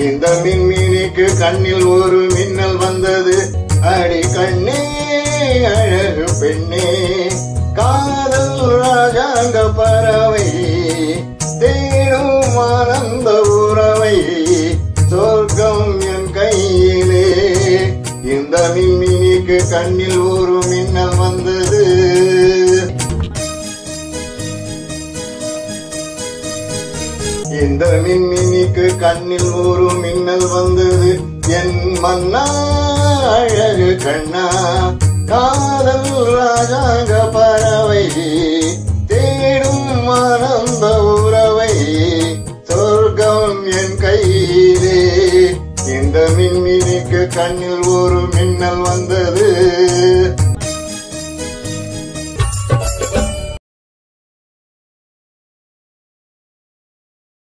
இந்த மின்மினிக்கு கண்ணில் ஒரு மின்னல் வந்தது அடி கண்ணே அழகு பெண்ணே காதல் ராஜாங்க பறவை தேடும் ஆனந்த உறவை சொர்க்கம் என் கையிலே இந்த மின்மினிக்கு கண்ணில் ஒரு மின்னல் வந்தது இந்த மின்மினிக்கு கண்ணில் ஒரு மின்னல் வந்தது என் மன்னா அழகு கண்ணா காதல் ராஜாங்க பறவை தேடும் ஆனந்த உறவை சொர்க்கம் என் கையிலே இந்த மின்மினிக்கு கண்ணில் ஒரு மின்னல் வந்தது